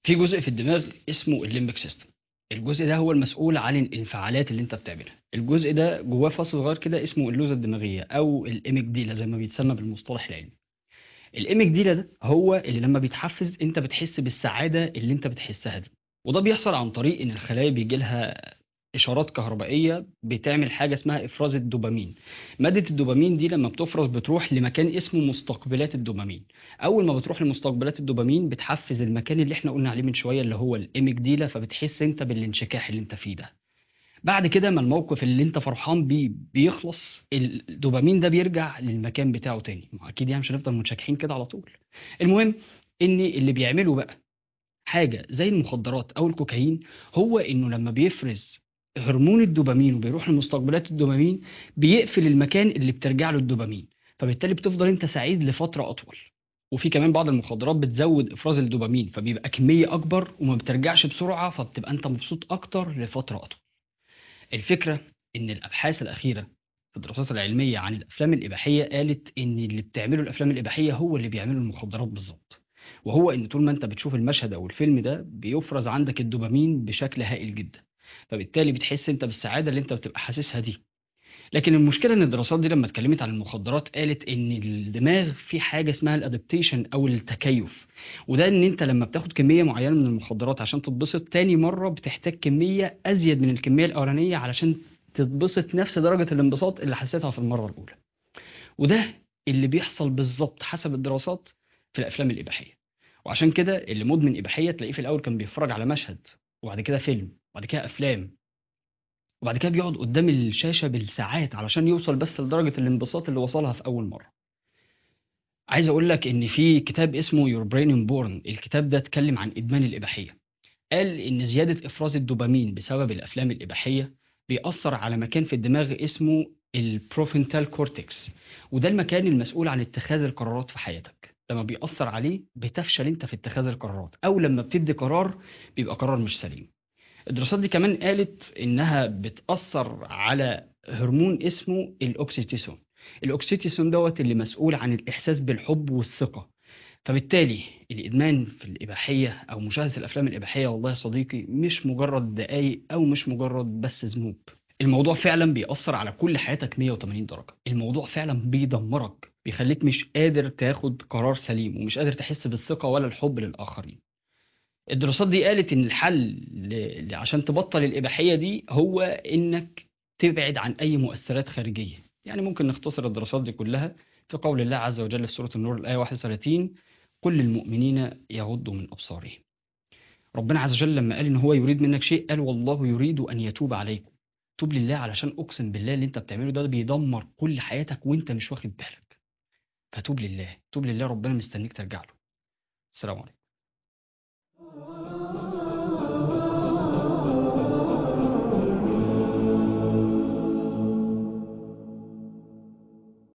في جزء في الدماغ اسمه الليمبك سيستم الجزء ده هو المسؤول عن الانفعالات اللي انت بتعملها الجزء ده جواه فصل صغير كده اسمه اللوزة الدماغية او الاميجديلا زي ما بيتسمى بالمصطلح العلمي الاميجديلا ده هو اللي لما بيتحفز انت بتحس بالسعادة اللي انت بتحسها دي وده بيحصل عن طريق ان الخلايا بيجي لها اشارات كهربائيه بتعمل حاجه اسمها افراز الدوبامين ماده الدوبامين دي لما بتفرز بتروح لمكان اسمه مستقبلات الدوبامين اول ما بتروح لمستقبلات الدوبامين بتحفز المكان اللي احنا قلنا عليه من شويه اللي هو الاميجديلا فبتحس انت بالانشكاح اللي انت فيه ده بعد كده ما الموقف اللي انت فرحان بيه بيخلص الدوبامين ده بيرجع للمكان بتاعه تاني ما اكيد يعني مش هنفضل منشكحين كده على طول المهم ان اللي بيعمله بقى حاجه زي المخدرات او الكوكايين هو انه لما بيفرز هرمون الدوبامين وبيروح لمستقبلات الدوبامين بيقفل المكان اللي بترجع له الدوبامين فبالتالي بتفضل انت سعيد لفتره اطول وفي كمان بعض المخدرات بتزود افراز الدوبامين فبيبقى كميه اكبر وما بترجعش بسرعه فبتبقى انت مبسوط اكتر لفتره اطول الفكره ان الابحاث الاخيره في الدراسات العلميه عن الافلام الاباحيه قالت ان اللي بتعمله الافلام الاباحيه هو اللي بيعمله المخدرات بالظبط وهو ان طول ما انت بتشوف المشهد او الفيلم ده بيفرز عندك الدوبامين بشكل هائل جدا فبالتالي بتحس انت بالسعاده اللي انت بتبقى حاسسها دي لكن المشكله ان الدراسات دي لما اتكلمت عن المخدرات قالت ان الدماغ في حاجه اسمها الادابتيشن او التكيف وده ان انت لما بتاخد كميه معينه من المخدرات عشان تتبسط تاني مره بتحتاج كميه ازيد من الكميه الاولانيه علشان تتبسط نفس درجه الانبساط اللي حسيتها في المره الاولى وده اللي بيحصل بالظبط حسب الدراسات في الافلام الاباحيه وعشان كده اللي مدمن اباحيه تلاقيه في الاول كان بيتفرج على مشهد وبعد كده فيلم وبعد كده افلام وبعد كده بيقعد قدام الشاشه بالساعات علشان يوصل بس لدرجه الانبساط اللي وصلها في اول مره عايز اقول لك ان في كتاب اسمه يور برين بورن الكتاب ده اتكلم عن ادمان الاباحيه قال ان زياده افراز الدوبامين بسبب الافلام الاباحيه بيأثر على مكان في الدماغ اسمه البروفنتال كورتكس وده المكان المسؤول عن اتخاذ القرارات في حياتك لما بيأثر عليه بتفشل انت في اتخاذ القرارات او لما بتدي قرار بيبقى قرار مش سليم الدراسات دي كمان قالت انها بتأثر على هرمون اسمه الاوكسيتوسين الاوكسيتوسين دوت اللي مسؤول عن الاحساس بالحب والثقة فبالتالي الادمان في الاباحية او مشاهدة الافلام الاباحية والله يا صديقي مش مجرد دقايق او مش مجرد بس ذنوب الموضوع فعلا بيأثر على كل حياتك 180 درجة الموضوع فعلا بيدمرك بيخليك مش قادر تاخد قرار سليم ومش قادر تحس بالثقة ولا الحب للآخرين الدراسات دي قالت ان الحل ل- عشان تبطل الإباحية دي هو انك تبعد عن اي مؤثرات خارجية يعني ممكن نختصر الدراسات دي كلها في قول الله عز وجل في سورة النور الآية 31 قل للمؤمنين يغضوا من أبصارهم ربنا عز وجل لما قال ان هو يريد منك شيء قال والله يريد ان يتوب عليكم توب لله علشان اقسم بالله اللي انت بتعمله ده بيدمر كل حياتك وانت مش واخد بالك فتوب لله توب لله ربنا مستنيك ترجع له السلام عليكم